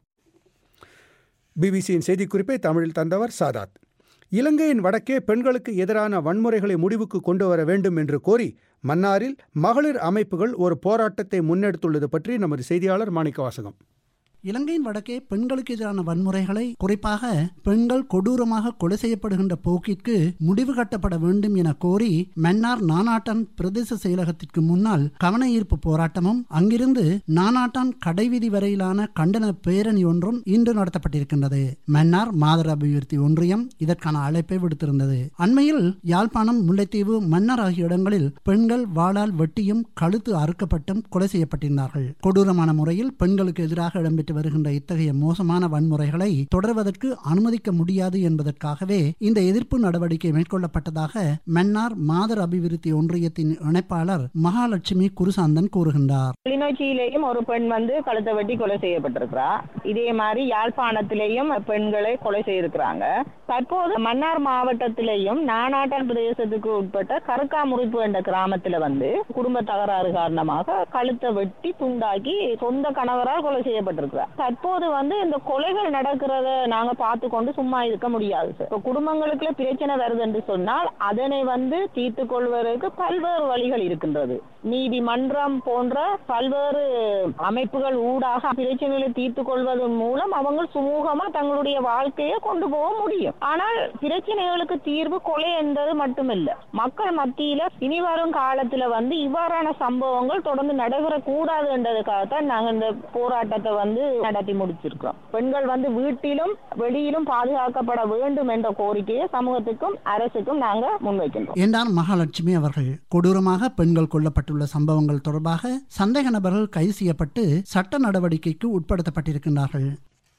பிபிசியின் செய்திக்குறிப்பை தமிழில் தந்தவர் சாதாத் இலங்கையின் வடக்கே பெண்களுக்கு எதிரான வன்முறைகளை முடிவுக்கு கொண்டு வர வேண்டும் என்று கோரி மன்னாரில் மகளிர் அமைப்புகள் ஒரு போராட்டத்தை முன்னெடுத்துள்ளது பற்றி நமது செய்தியாளர் மாணிக்கவாசகம் இலங்கையின் வடக்கே பெண்களுக்கு எதிரான வன்முறைகளை குறிப்பாக பெண்கள் கொடூரமாக கொலை செய்யப்படுகின்ற போக்கிற்கு முடிவு கட்டப்பட வேண்டும் என கோரி மன்னார் நானாட்டான் பிரதேச செயலகத்திற்கு முன்னால் கவன ஈர்ப்பு போராட்டமும் அங்கிருந்து நானாட்டான் கடைவீதி வரையிலான கண்டன பேரணி ஒன்றும் இன்று நடத்தப்பட்டிருக்கின்றது மன்னார் மாதர் அபிவிருத்தி ஒன்றியம் இதற்கான அழைப்பை விடுத்திருந்தது அண்மையில் யாழ்ப்பாணம் முல்லைத்தீவு மன்னார் ஆகிய இடங்களில் பெண்கள் வாளால் வெட்டியும் கழுத்து அறுக்கப்பட்டும் கொலை செய்யப்பட்டிருந்தார்கள் கொடூரமான முறையில் பெண்களுக்கு எதிராக இடம்பெற்று நடைபெற்று வருகின்ற இத்தகைய மோசமான வன்முறைகளை தொடர்வதற்கு அனுமதிக்க முடியாது என்பதற்காகவே இந்த எதிர்ப்பு நடவடிக்கை மேற்கொள்ளப்பட்டதாக மன்னார் மாதர் அபிவிருத்தி ஒன்றியத்தின் இணைப்பாளர் மகாலட்சுமி குருசாந்தன் கூறுகின்றார் கிளிநொச்சியிலேயும் ஒரு பெண் வந்து கழுத்தை வெட்டி கொலை செய்யப்பட்டிருக்கிறா இதே மாதிரி யாழ்ப்பாணத்திலேயும் பெண்களை கொலை செய்திருக்கிறாங்க தற்போது மன்னார் மாவட்டத்திலேயும் நானாட்டன் பிரதேசத்துக்கு உட்பட்ட கருக்காமுறிப்பு என்ற கிராமத்துல வந்து குடும்ப தகராறு காரணமாக கழுத்தை வெட்டி துண்டாக்கி சொந்த கணவரால் கொலை செய்யப்பட்டிருக்கிறார் தற்போது வந்து இந்த கொலைகள் நடக்கிறத நாங்க பார்த்து கொண்டு சும்மா இருக்க முடியாது சார் இப்ப குடும்பங்களுக்குள்ள பிரச்சனை வருது என்று சொன்னால் அதனை வந்து தீர்த்து கொள்வதற்கு பல்வேறு வழிகள் இருக்கின்றது நீதிமன்றம் போன்ற பல்வேறு அமைப்புகள் ஊடாக பிரச்சனைகளை தீர்த்து கொள்வதன் மூலம் அவங்க சுமூகமா தங்களுடைய வாழ்க்கையை கொண்டு போக முடியும் ஆனால் பிரச்சனைகளுக்கு தீர்வு கொலை என்பது மட்டுமில்ல மக்கள் மத்தியில இனி வரும் காலத்துல வந்து இவ்வாறான சம்பவங்கள் தொடர்ந்து நடைபெற கூடாது என்றதுக்காகத்தான் நாங்க இந்த போராட்டத்தை வந்து நடத்தி முடிச்சிருக்கிறோம் பெண்கள் வந்து வீட்டிலும் வெளியிலும் பாதுகாக்கப்பட வேண்டும் என்ற கோரிக்கையை சமூகத்துக்கும் அரசுக்கும் நாங்க முன்வைக்கின்றோம் என்றார் மகாலட்சுமி அவர்கள் கொடூரமாக பெண்கள் கொல்லப்பட்டுள்ள சம்பவங்கள் தொடர்பாக சந்தேக நபர்கள் கைது செய்யப்பட்டு சட்ட நடவடிக்கைக்கு உட்படுத்தப்பட்டிருக்கின்றார்கள்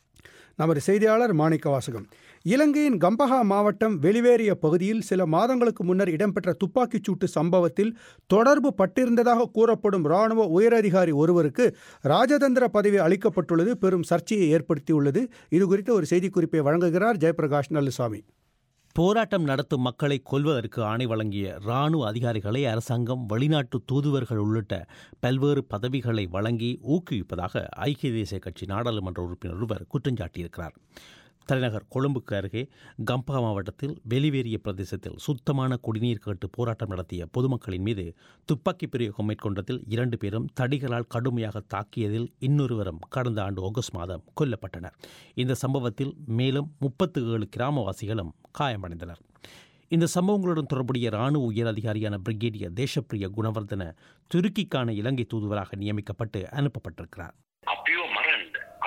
நமது செய்தியாளர் மாணிக்க வாசகம் இலங்கையின் கம்பஹா மாவட்டம் வெளிவேறிய பகுதியில் சில மாதங்களுக்கு முன்னர் இடம்பெற்ற துப்பாக்கிச் சூட்டு சம்பவத்தில் தொடர்பு பட்டிருந்ததாக கூறப்படும் இராணுவ உயரதிகாரி ஒருவருக்கு ராஜதந்திர பதவி அளிக்கப்பட்டுள்ளது பெரும் சர்ச்சையை ஏற்படுத்தியுள்ளது இது குறித்த ஒரு செய்திக்குறிப்பை வழங்குகிறார் ஜெயபிரகாஷ் நல்லுசாமி போராட்டம் நடத்தும் மக்களை கொல்வதற்கு ஆணை வழங்கிய இராணுவ அதிகாரிகளை அரசாங்கம் வெளிநாட்டு தூதுவர்கள் உள்ளிட்ட பல்வேறு பதவிகளை வழங்கி ஊக்குவிப்பதாக ஐக்கிய தேசிய கட்சி நாடாளுமன்ற உறுப்பினர் ஒருவர் குற்றஞ்சாட்டியிருக்கிறார் தலைநகர் கொழும்புக்கு அருகே கம்பா மாவட்டத்தில் வெளிவேறிய பிரதேசத்தில் சுத்தமான குடிநீர் கேட்டு போராட்டம் நடத்திய பொதுமக்களின் மீது துப்பாக்கி பிரயோகம் மேற்கொண்டதில் இரண்டு பேரும் தடிகளால் கடுமையாக தாக்கியதில் இன்னொருவரும் கடந்த ஆண்டு ஆகஸ்ட் மாதம் கொல்லப்பட்டனர் இந்த சம்பவத்தில் மேலும் முப்பத்து ஏழு கிராமவாசிகளும் காயமடைந்தனர் இந்த சம்பவங்களுடன் தொடர்புடைய இராணுவ உயர் அதிகாரியான பிரிகேடியர் தேசப்பிரிய குணவர்தன துருக்கிக்கான இலங்கை தூதுவராக நியமிக்கப்பட்டு அனுப்பப்பட்டிருக்கிறார்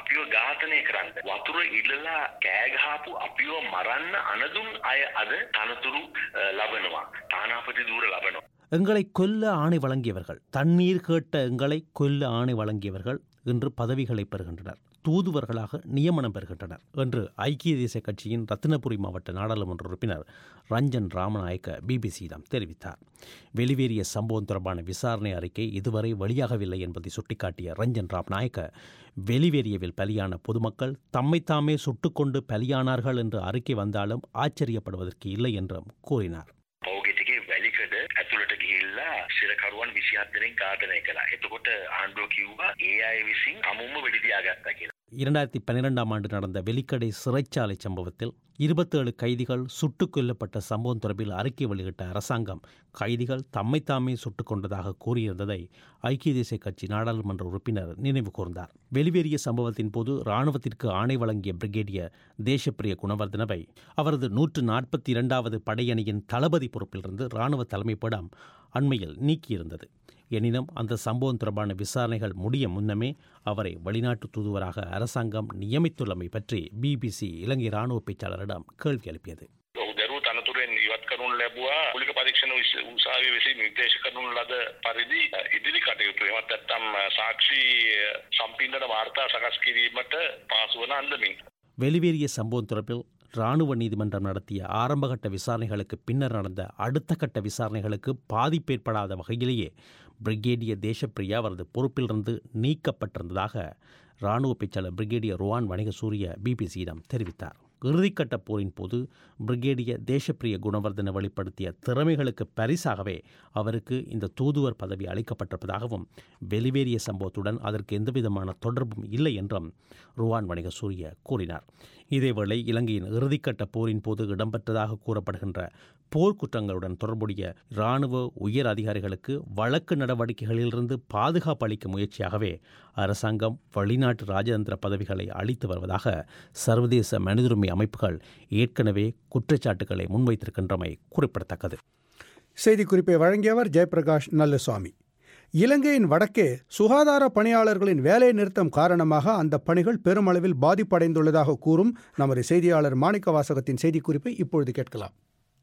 වතුර ඉල්ලලා කෑගහපු අපිව මරන්න අනදුන් අය අද තනතුරු අ, ලබනවා. තානාපති දූර ලබනවා. எங்களை கொல்ல ஆணை வழங்கியவர்கள் தண்ணீர் கேட்ட எங்களை கொல்ல ஆணை வழங்கியவர்கள் இன்று பதவிகளை பெறுகின்றனர் தூதுவர்களாக நியமனம் பெறுகின்றனர் என்று ஐக்கிய தேசிய கட்சியின் ரத்தினபுரி மாவட்ட நாடாளுமன்ற உறுப்பினர் ரஞ்சன் ராமநாயக்க பிபிசியிடம் தெரிவித்தார் வெளிவேறிய சம்பவம் தொடர்பான விசாரணை அறிக்கை இதுவரை வெளியாகவில்லை என்பதை சுட்டிக்காட்டிய ரஞ்சன் ராமநாயக்க வெளிவேறியவில் பலியான பொதுமக்கள் தம்மைத்தாமே சுட்டுக்கொண்டு பலியானார்கள் என்று அறிக்கை வந்தாலும் ஆச்சரியப்படுவதற்கு இல்லை என்றும் கூறினார் පෞගෙටිගේ වැලිකඩ ඇතුළට ගිහිල්ලා සිරකරුවන් විසිහත් දෙනෙක් ඝාතනය කළා. එතකොට ආණ්ඩුව කිව්වා ඒ අය විසින් අමුම්ම වෙඩි තියාගත්තා කියලා. இரண்டாயிரத்தி பன்னிரெண்டாம் ஆண்டு நடந்த வெலிக்கடை சிறைச்சாலை சம்பவத்தில் இருபத்தேழு கைதிகள் சுட்டுக் கொல்லப்பட்ட சம்பவம் தொடர்பில் அறிக்கை வெளியிட்ட அரசாங்கம் கைதிகள் தம்மைத்தாமே சுட்டுக் கொண்டதாக கூறியிருந்ததை ஐக்கிய தேசிய கட்சி நாடாளுமன்ற உறுப்பினர் நினைவு கூர்ந்தார் வெளிவேறிய சம்பவத்தின் போது இராணுவத்திற்கு ஆணை வழங்கிய பிரிகேடியர் தேசப்பிரிய குணவர்தனவை அவரது நூற்று நாற்பத்தி இரண்டாவது படையணியின் தளபதி பொறுப்பிலிருந்து இராணுவ தலைமைப்படம் அண்மையில் நீக்கியிருந்தது எனினும் அந்த சம்பவம் தொடர்பான விசாரணைகள் முடிய முன்னமே அவரை வெளிநாட்டு தூதுவராக அரசாங்கம் நியமித்துள்ளமை பற்றி பிபிசி இலங்கை இராணுவ பேச்சாளரிடம் கேள்வி எழுப்பியது ඔහු දරුව තනතුරෙන් ඉවත් කරනු ලැබුවා පුලික පරීක්ෂණ විශ- උසාවිය විසින් නිර්දේශ කරනු ලද පරිදි අ, ඉදිරි කටයුතු එමත් නැත්නම් අ, සාක්ෂි අ, සම්පින්දන වාර්තා සකස් කිරීමට පහසු වන අන්දමින් வெளிவேறிய சம்பவம் தொடர்பில் இராணுவ நீதிமன்றம் நடத்திய ஆரம்பகட்ட விசாரணைகளுக்கு பின்னர் நடந்த அடுத்த கட்ட விசாரணைகளுக்கு பாதிப்பு ஏற்படாத வகையிலேயே பிரிகேடியர் தேசப்பிரியா அவரது பொறுப்பிலிருந்து நீக்கப்பட்டிருந்ததாக இராணுவ பேச்சாளர் பிரிகேடியர் ருவான் வணிகசூரிய பிபிசியிடம் தெரிவித்தார் இறுதிக்கட்ட போரின் போது பிரிகேடியர் தேசப்பிரிய குணவர்தன வெளிப்படுத்திய திறமைகளுக்கு பரிசாகவே அவருக்கு இந்த தூதுவர் பதவி அளிக்கப்பட்டிருப்பதாகவும் வெளிவேறிய சம்பவத்துடன் அதற்கு எந்தவிதமான தொடர்பும் இல்லை என்றும் ருவான் வணிகசூரிய கூறினார் இதேவேளை இலங்கையின் இறுதிக்கட்ட போரின் போது இடம்பெற்றதாக கூறப்படுகின்ற போர்க்குற்றங்களுடன் தொடர்புடைய இராணுவ உயர் அதிகாரிகளுக்கு வழக்கு நடவடிக்கைகளிலிருந்து பாதுகாப்பு அளிக்கும் முயற்சியாகவே அரசாங்கம் வெளிநாட்டு ராஜதந்திர பதவிகளை அளித்து வருவதாக சர்வதேச மனிதுரிமை அமைப்புகள் ஏற்கனவே குற்றச்சாட்டுகளை முன்வைத்திருக்கின்றமை குறிப்பிடத்தக்கது செய்திக்குறிப்பை வழங்கியவர் ஜெயபிரகாஷ் நல்லசுவாமி இலங்கையின் வடக்கே சுகாதார பணியாளர்களின் வேலை நிறுத்தம் காரணமாக அந்த பணிகள் பெருமளவில் பாதிப்படைந்துள்ளதாக கூறும் நமது செய்தியாளர் மாணிக்க வாசகத்தின் செய்திக்குறிப்பை இப்பொழுது கேட்கலாம்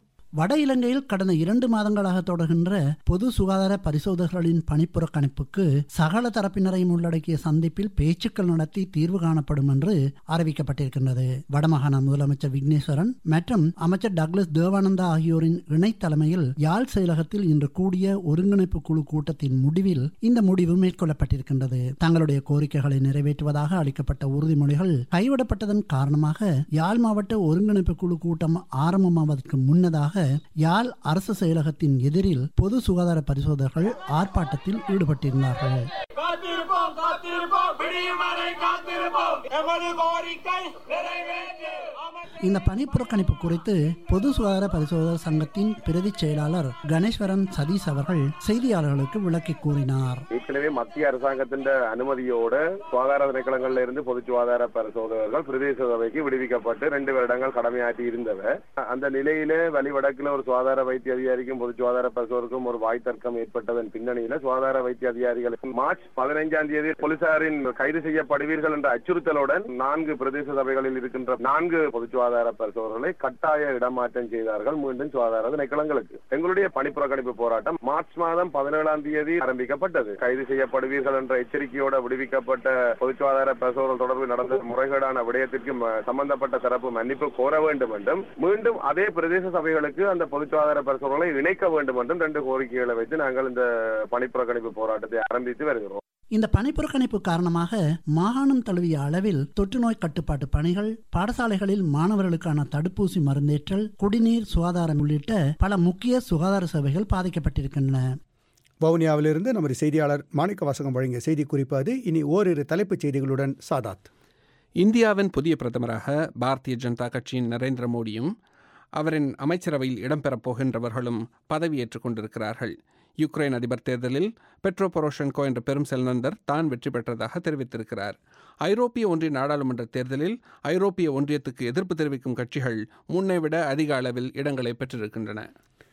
வட இலங்கையில் கடந்த இரண்டு மாதங்களாக தொடர்கின்ற பொது சுகாதார பரிசோதகர்களின் பணிப்புறக்கணிப்புக்கு சகல தரப்பினரையும் உள்ளடக்கிய சந்திப்பில் பேச்சுக்கள் நடத்தி தீர்வு காணப்படும் என்று அறிவிக்கப்பட்டிருக்கின்றது வடமாகாண முதலமைச்சர் விக்னேஸ்வரன் மற்றும் அமைச்சர் டக்ளஸ் தேவானந்தா ஆகியோரின் இணை தலைமையில் யாழ் செயலகத்தில் இன்று கூடிய ஒருங்கிணைப்பு குழு கூட்டத்தின் முடிவில் இந்த முடிவு மேற்கொள்ளப்பட்டிருக்கின்றது தங்களுடைய கோரிக்கைகளை நிறைவேற்றுவதாக அளிக்கப்பட்ட உறுதிமொழிகள் கைவிடப்பட்டதன் காரணமாக யாழ் மாவட்ட ஒருங்கிணைப்பு குழு கூட்டம் ஆரம்பமாவதற்கு முன்னதாக யாழ் அரசு செயலகத்தின் எதிரில் பொது சுகாதார பரிசோதகர்கள் ஆர்ப்பாட்டத்தில் ஈடுபட்டிருந்தார்கள் காத்திருப்போம் காத்திருப்போம் விடியும் வரை காத்திருப்போம் எமது கோரிக்கை நிறைவேற்று இந்த பணி புறக்கணிப்பு குறித்து பொது சுகாதார பரிசோதகர் சங்கத்தின் பிரதி செயலாளர் கணேஸ்வரன் சதீஷ் அவர்கள் செய்தியாளர்களுக்கு விளக்கி கூறினார் ஏற்கனவே மத்திய அரசாங்கத்தின் அனுமதியோட சுகாதார திணைக்களங்கள்ல இருந்து பொது சுகாதார பரிசோதகர்கள் பிரதேச சபைக்கு விடுவிக்கப்பட்டு ரெண்டு வருடங்கள் கடமையாற்றி இருந்தவ அந்த நிலையில வழிவடக்குல ஒரு சுகாதார வைத்திய அதிகாரிக்கும் பொது சுகாதார பரிசோதருக்கும் ஒரு வாய் தர்க்கம் ஏற்பட்டதன் பின்னணியில சுகாதார வைத்திய அதிகாரிகளுக்கு மார்ச் பதினைஞ்சாம் தேதி போலீசாரின் கைது செய்யப்படுவீர்கள் என்ற அச்சுறுத்தலுடன் நான்கு பிரதேச சபைகளில் இருக்கின்ற நான்கு பொது சுகாதார பரிசோதகர்களை கட்டாய இடமாற்றம் செய்தார்கள் மீண்டும் சுகாதார திணைக்களங்களுக்கு எங்களுடைய பணிப்புறக்கணிப்பு போராட்டம் மார்ச் மாதம் பதினேழாம் தேதி ஆரம்பிக்கப்பட்டது கைது செய்யப்படுவீர்கள் என்ற எச்சரிக்கையோட விடுவிக்கப்பட்ட பொது சுகாதார பரிசோதகர்கள் தொடர்பில் நடந்த முறைகேடான விடயத்திற்கு ம- சம்பந்தப்பட்ட தரப்பு மன்னிப்பு கோர வேண்டும் என்றும் மீண்டும் அதே பிரதேச சபைகளுக்கு அந்த பொது சுகாதார பரிசோதனை இணைக்க வேண்டும் என்றும் ரெண்டு கோரிக்கைகளை வைத்து நாங்கள் இந்த பணிப்புறக்கணிப்பு போராட்டத்தை ஆரம்பித்து வருகிறோம் இந்த பணிப்புறக்கணிப்பு காரணமாக மாகாணம் தழுவிய அளவில் தொற்றுநோய் கட்டுப்பாட்டு பணிகள் பாடசாலைகளில் மாணவர்களுக்கான தடுப்பூசி மருந்தேற்றல் குடிநீர் சுகாதாரம் உள்ளிட்ட பல முக்கிய சுகாதார சேவைகள் பாதிக்கப்பட்டிருக்கின்றன வவுனியாவிலிருந்து நமது செய்தியாளர் மாணிக்க வாசகம் வழங்கிய செய்திக்குறிப்பு அது இனி ஓரிரு தலைப்புச் செய்திகளுடன் சாதாத் இந்தியாவின் புதிய பிரதமராக பாரதிய ஜனதா கட்சியின் நரேந்திர மோடியும் அவரின் அமைச்சரவையில் இடம்பெறப் போகின்றவர்களும் பதவியேற்றுக் கொண்டிருக்கிறார்கள் யுக்ரைன் அதிபர் தேர்தலில் பெட்ரோ பொரோஷென்கோ என்ற பெரும் செல்வந்தர் தான் வெற்றி பெற்றதாக தெரிவித்திருக்கிறார் ஐரோப்பிய ஒன்றிய நாடாளுமன்ற தேர்தலில் ஐரோப்பிய ஒன்றியத்துக்கு எதிர்ப்பு தெரிவிக்கும் கட்சிகள் முன்னை விட அதிக அளவில் இடங்களை பெற்றிருக்கின்றன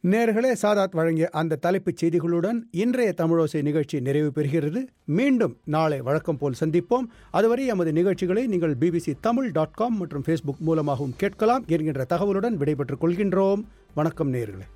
நேர்களே சாதாத் வழங்கிய அந்த தலைப்புச் செய்திகளுடன் இன்றைய தமிழோசை நிகழ்ச்சி நிறைவு பெறுகிறது மீண்டும் நாளை வழக்கம் போல் சந்திப்போம் அதுவரை எமது நிகழ்ச்சிகளை நீங்கள் பிபிசி தமிழ் டாட் காம் மற்றும் ஃபேஸ்புக் மூலமாகவும் கேட்கலாம் என்கின்ற தகவலுடன் விடைபெற்றுக் கொள்கின்றோம் வணக்கம் நேர்களே